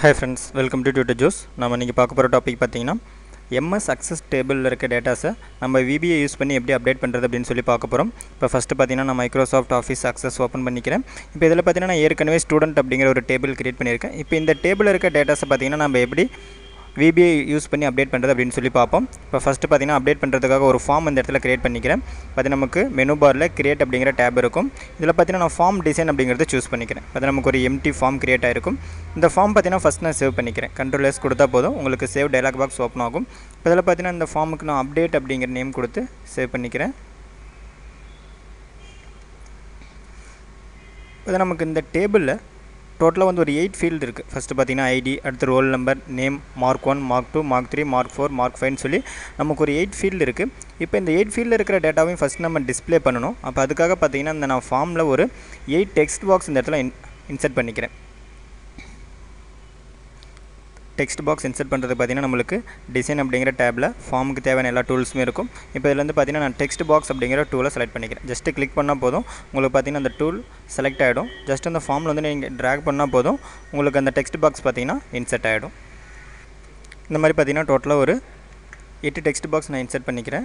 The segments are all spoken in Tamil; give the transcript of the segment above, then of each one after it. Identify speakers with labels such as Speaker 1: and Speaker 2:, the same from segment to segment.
Speaker 1: hi friends welcome to Tutor Joe's நம்ம இன்றைக்கி பார்க்க போகிற டாபிக் பார்த்தீங்கன்னா எம்எஸ் அக்சஸ் டேபிளில் இருக்க டேட்டாஸை நம்ம விபிஐ யூஸ் பண்ணி எப்படி அப்டேட் பண்ணுறது அப்படின்னு சொல்லி பார்க்க போகிறோம் இப்போ ஃபஸ்ட்டு பார்த்தீங்கன்னா நான் மைக்ரோசாஃப்ட் ஆஃபீஸ் அக்சஸ் ஓப்பன் பண்ணிக்கிறேன் இப்போ இதில் பார்த்தீங்கன்னா நான் ஏற்கனவே ஸ்டூடெண்ட் அப்படிங்கிற ஒரு டேபிள் கிரியேட் பண்ணியிருக்கேன் இப்போ இந்த டேபிளில் இருக்க டேட்டாஸை பார்த்தீங்கன்னா நம்ம எப்படி விபிஐ யூஸ் பண்ணி அப்டேட் பண்ணுறது அப்படின்னு சொல்லி பார்ப்போம் இப்போ ஃபஸ்ட்டு பார்த்தீங்கன்னா அப்டேட் பண்ணுறதுக்காக ஒரு ஃபார்ம் இந்த இடத்துல கிரியேட் பண்ணிக்கிறேன் பார்த்து நமக்கு மெனு பாரில் கிரியேட் அப்படிங்கிற டேப் இருக்கும் இதில் பார்த்தீங்கன்னா நான் ஃபார்ம் டிசைன் அப்படிங்கிறத சூஸ் பண்ணிக்கிறேன் அது நமக்கு ஒரு எம்டி ஃபார்ம் கிரியேட் ஆகிருக்கும் இந்த ஃபார்ம் பார்த்தீங்கன்னா ஃபஸ்ட் நான் சேவ் பண்ணிக்கிறேன் கண்ட்ரோல் எஸ் கொடுத்தா போதும் உங்களுக்கு சேவ் டயலாக் பாக்ஸ் ஓப்பன் ஆகும் இப்போ இதில் பார்த்தீங்கன்னா இந்த ஃபார்முக்கு நான் அப்டேட் அப்படிங்கிற நேம் கொடுத்து சேவ் பண்ணிக்கிறேன் இப்போ நமக்கு இந்த டேபிளில் டோட்டலாக வந்து ஒரு எயிட் ஃபீல்டு இருக்குது ஃபஸ்ட்டு பார்த்தீங்கன்னா ஐடி அடுத்து roll number name mark one mark two mark three mark four மார்க் ஃபைவ்னு சொல்லி நமக்கு ஒரு எயிட் ஃபீல்டு இருக்குது இப்போ இந்த எயிட் ஃபீல்டில் இருக்கிற டேட்டாவையும் ஃபஸ்ட் நம்ம டிஸ்ப்ளே பண்ணணும் அப்போ அதுக்காக பார்த்தீங்கன்னா இந்த நான் ஃபார்மில் ஒரு எயிட் டெக்ஸ்ட் பாக்ஸ் இந்த இடத்துல இன் இன்சர்ட் பண்ணிக்கிறேன் டெக்ஸ்ட் பாக்ஸ் இன்சர்ட் பண்ணுறது பார்த்தீங்கன்னா நம்மளுக்கு டிசைன் அப்படிங்கிற டேப்பில் ஃபார்முக்கு தேவையான எல்லா டூல்ஸுமே இருக்கும் இப்போ இதில் வந்து பார்த்தீங்கன்னா நான் டெக்ஸ்ட் பாக்ஸ் அப்படிங்கிற டூலை செலக்ட் பண்ணிக்கிறேன் ஜஸ்ட்டு கிளிக் பண்ணால் போதும் உங்களுக்கு பார்த்தீங்கன்னா அந்த டூல் செலக்ட் ஆகிடும் ஜஸ்ட் அந்த ஃபார்மில் வந்து நீங்கள் ட்ராக் பண்ணால் போதும் உங்களுக்கு அந்த டெக்ஸ்ட் பாக்ஸ் பார்த்தீங்கன்னா இன்சர்ட் ஆகிடும் இந்த மாதிரி பார்த்தீங்கன்னா டோட்டலாக ஒரு எட்டு டெக்ஸ்ட் பாக்ஸ் நான் இன்சர்ட் பண்ணிக்கிறேன்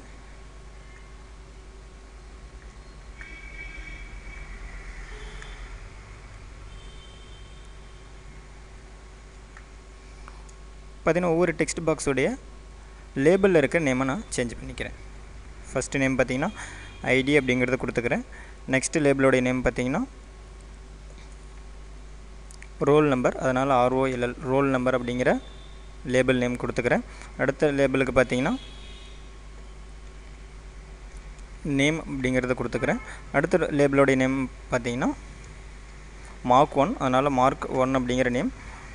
Speaker 1: பார்த்தீங்கன்னா ஒவ்வொரு டெக்ஸ்ட் பாக்ஸுடைய லேபிளில் இருக்க நேமை நான் சேஞ்ச் பண்ணிக்கிறேன் ஃபஸ்ட்டு நேம் பார்த்தீங்கன்னா ஐடி அப்படிங்கிறத கொடுத்துக்கிறேன் நெக்ஸ்ட்டு லேபிளோடைய நேம் பார்த்தீங்கன்னா ரோல் நம்பர் அதனால் ஆர்ஓஎல்எல் ரோல் நம்பர் அப்படிங்கிற லேபிள் நேம் கொடுத்துக்கிறேன் அடுத்த லேபிளுக்கு பார்த்தீங்கன்னா நேம் அப்படிங்கிறத கொடுத்துக்கிறேன் அடுத்த லேபிளோடைய நேம் பார்த்தீங்கன்னா மார்க் ஒன் அதனால் மார்க் ஒன் அப்படிங்கிற நேம்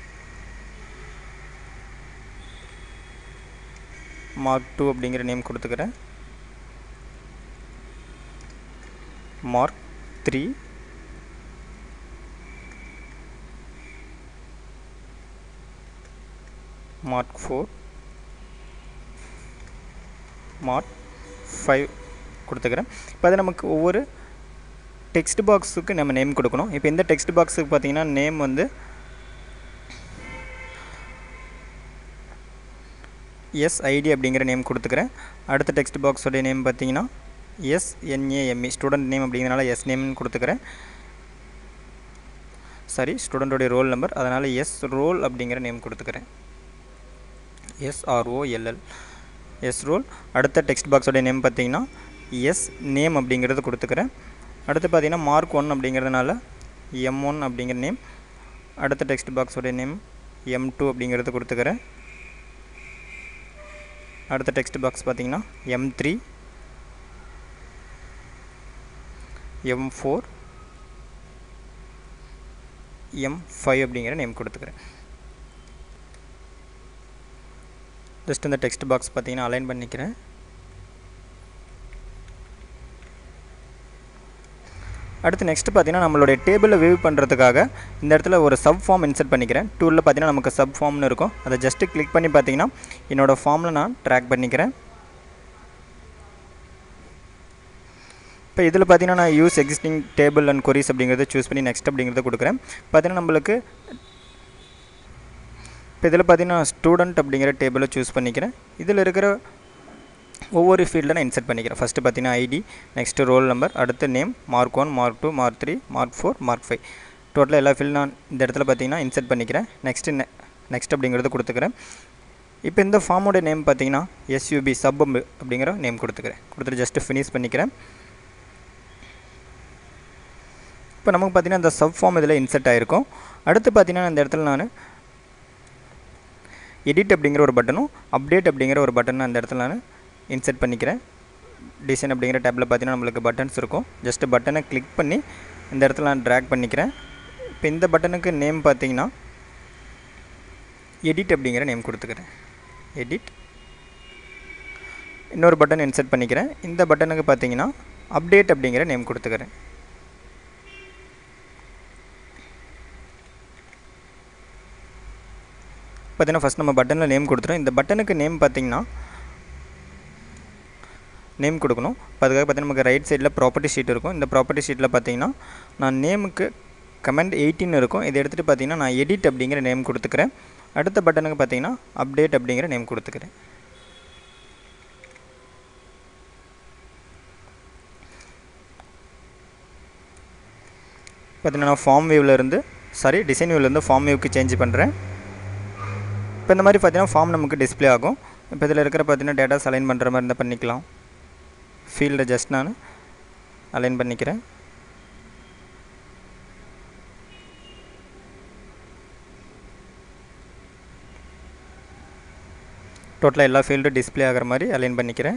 Speaker 1: மார்க் டூ அப்படிங்கிற நேம் கொடுத்துக்கிறேன் mark three mark four mark five கொடுத்துக்கிறேன் இப்போ அது நமக்கு ஒவ்வொரு டெக்ஸ்ட் பாக்ஸுக்கு நம்ம நேம் கொடுக்கணும் இப்போ இந்த டெக்ஸ்ட் பாக்ஸுக்கு பார்த்தீங்கன்னா நேம் வந்து எஸ் ஐடி அப்படிங்கிற நேம் கொடுத்துக்கிறேன் அடுத்த டெக்ஸ்ட் பாக்ஸோடைய நேம் பார்த்தீங்கன்னா எஸ் என்ஏஎம்இ ஸ்டூடெண்ட் நேம் அப்படிங்கிறனால எஸ் நேம்னு கொடுத்துக்கிறேன் சாரி ஸ்டூடெண்ட்டோடைய ரோல் நம்பர் அதனால் எஸ் ரோல் அப்படிங்கிற நேம் கொடுத்துக்கிறேன் எஸ்ஆர்ஓஎல்எல் எஸ் ரோல் அடுத்த டெக்ஸ்ட் பாக்ஸோடைய நேம் பார்த்தீங்கன்னா எஸ் நேம் அப்படிங்கிறது கொடுத்துக்கிறேன் அடுத்து பார்த்தீங்கன்னா மார்க் ஒன் அப்படிங்கிறதுனால எம் ஒன் அப்படிங்கிற நேம் அடுத்த டெக்ஸ்ட் பாக்ஸோடைய நேம் எம் டூ அப்படிங்கிறது கொடுத்துக்கிறேன் அடுத்த டெக்ஸ்ட் பாக்ஸ் பார்த்தீங்கன்னா M three M four M five அப்படிங்கிற நேம் கொடுத்துக்கிறேன் ஜஸ்ட் இந்த டெக்ஸ்ட் பாக்ஸ் பார்த்தீங்கன்னா அலைன் பண்ணிக்கிறேன் அடுத்து நெக்ஸ்ட் பார்த்தீங்கன்னா நம்மளுடைய டேபிளில் வியூ பண்ணுறதுக்காக இந்த இடத்துல ஒரு சப் ஃபார்ம் இன்சர்ட் பண்ணிக்கிறேன் டூலில் பார்த்தீங்கன்னா நமக்கு சப் ஃபார்ம்னு இருக்கும் அதை ஜஸ்ட்டு கிளிக் பண்ணி பார்த்தீங்கன்னா என்னோடய ஃபார்மில் நான் ட்ராக் பண்ணிக்கிறேன் இப்போ இதில் பார்த்தீங்கன்னா நான் use existing table and queries அப்படிங்கிறத சூஸ் பண்ணி நெக்ஸ்ட் அப்படிங்கிறத கொடுக்குறேன் பார்த்தீங்கன்னா நம்மளுக்கு இப்போ இதில் பார்த்தீங்கன்னா ஸ்டூடெண்ட் அப்படிங்கிற டேபிளை சூஸ் பண்ணிக்கிறேன் இதில் இருக்கிற ஒவ்வொரு ஃபீல்டில் நான் இன்சர்ட் பண்ணிக்கிறேன் ஃபஸ்ட்டு பார்த்தீங்கன்னா ஐடி நெக்ஸ்ட்டு ரோல் நம்பர் அடுத்து name mark one mark two mark three mark four mark five டோட்டலாக எல்லா ஃபீல்டும் நான் இந்த இடத்துல பார்த்தீங்கன்னா இன்சர்ட் பண்ணிக்கிறேன் நெக்ஸ்ட்டு நெ நெக்ஸ்ட் அப்படிங்கிறத கொடுத்துக்கிறேன் இப்போ இந்த ஃபார்மோட நேம் பார்த்தீங்கன்னா எஸ்யூபி சப் அப்படிங்கிற நேம் கொடுத்துக்கிறேன் கொடுத்துட்டு ஜஸ்ட்டு ஃபினிஷ் பண்ணிக்கிறேன் இப்போ நமக்கு பார்த்தீங்கன்னா இந்த சப் ஃபார்ம் இதில் இன்சர்ட் ஆகிருக்கும் அடுத்து பார்த்தீங்கன்னா இந்த இடத்துல நான் எடிட் அப்படிங்கிற ஒரு பட்டனும் அப்டேட் அப்படிங்கிற ஒரு பட்டன் அந்த இடத்துல நான் இன்சர்ட் பண்ணிக்கிறேன் டிசைன் அப்படிங்கிற டேப்பில் பார்த்தீங்கன்னா நம்மளுக்கு பட்டன்ஸ் இருக்கும் ஜஸ்ட்டு பட்டனை கிளிக் பண்ணி இந்த இடத்துல நான் ட்ராக் பண்ணிக்கிறேன் இப்போ இந்த பட்டனுக்கு நேம் பார்த்தீங்கன்னா எடிட் அப்படிங்கிற நேம் கொடுத்துக்கிறேன் எடிட் இன்னொரு பட்டன் இன்சர்ட் பண்ணிக்கிறேன் இந்த பட்டனுக்கு பார்த்தீங்கன்னா அப்டேட் அப்படிங்கிற நேம் கொடுத்துக்கிறேன் பார்த்தீங்கன்னா ஃபஸ்ட் நம்ம பட்டனில் நேம் கொடுத்துரும் இந்த பட்டனுக்கு நேம் பார்த்தீங்கன்னா நேம் கொடுக்கணும் இப்போ அதுக்காக பார்த்தீங்கன்னா நமக்கு ரைட் சைடில் ப்ராப்பர்ட்டி ஷீட் இருக்கும் இந்த ப்ராப்பர்ட்டி ஷீட்டில் பார்த்தீங்கன்னா நான் நேமுக்கு கமெண்ட் எயிட்டின்னு இருக்கும் இதை எடுத்துகிட்டு பார்த்தீங்கன்னா நான் எடிட் அப்படிங்கிற நேம் கொடுத்துக்கிறேன் அடுத்த பட்டனுக்கு பார்த்தீங்கன்னா அப்டேட் அப்படிங்கிற நேம் கொடுத்துக்கிறேன் பார்த்தீங்கன்னா நான் ஃபார்ம் வியூவிலேருந்து சாரி டிசைன் வியூவிலேருந்து ஃபார்ம் வியூக்கு சேஞ்ச் பண்ணுறேன் இப்போ இந்த மாதிரி பார்த்தீங்கன்னா ஃபார்ம் நமக்கு டிஸ்ப்ளே ஆகும் இப்போ இதில் இருக்கிற பார்த்தீங்கன்னா டேட்டாஸ் அலைன் பண்ணுற மாதிரி இருந்தால் பண்ணிக்கலாம் ஃபீல்டை ஜஸ்ட் நான் அலைன் பண்ணிக்கிறேன் டோட்டலாக எல்லா ஃபீல்டும் டிஸ்ப்ளே ஆகிற மாதிரி அலைன் பண்ணிக்கிறேன்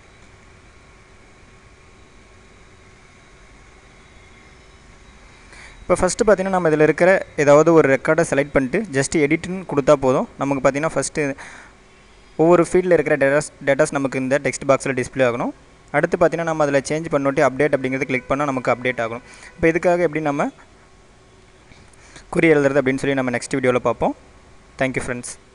Speaker 1: இப்போ ஃபஸ்ட்டு பார்த்தீங்கன்னா நம்ம இதில் இருக்கிற ஏதாவது ஒரு ரெக்கார்டை செலக்ட் பண்ணிட்டு ஜஸ்ட் எடிட்னு கொடுத்தா போதும் நமக்கு பார்த்தீங்கன்னா ஃபஸ்ட்டு ஒவ்வொரு ஃபீல்டில் இருக்கிற டேட்டாஸ் டேட்டாஸ் நமக்கு இந்த டெக்ஸ்ட் பாக்ஸில் டிஸ்ப்ளே ஆகணும் அடுத்து பார்த்தீங்கன்னா நம்ம அதில் சேஞ்ச் பண்ணிட்டு அப்டேட் அப்படிங்கிறது கிளிக் பண்ணால் நமக்கு அப்டேட் ஆகணும் இப்போ இதுக்காக எப்படி நம்ம குறி எழுதுறது அப்படின்னு சொல்லி நம்ம நெக்ஸ்ட் வீடியோவில் பார்ப்போம் தேங்க்யூ ஃப்ரெண்ட்ஸ்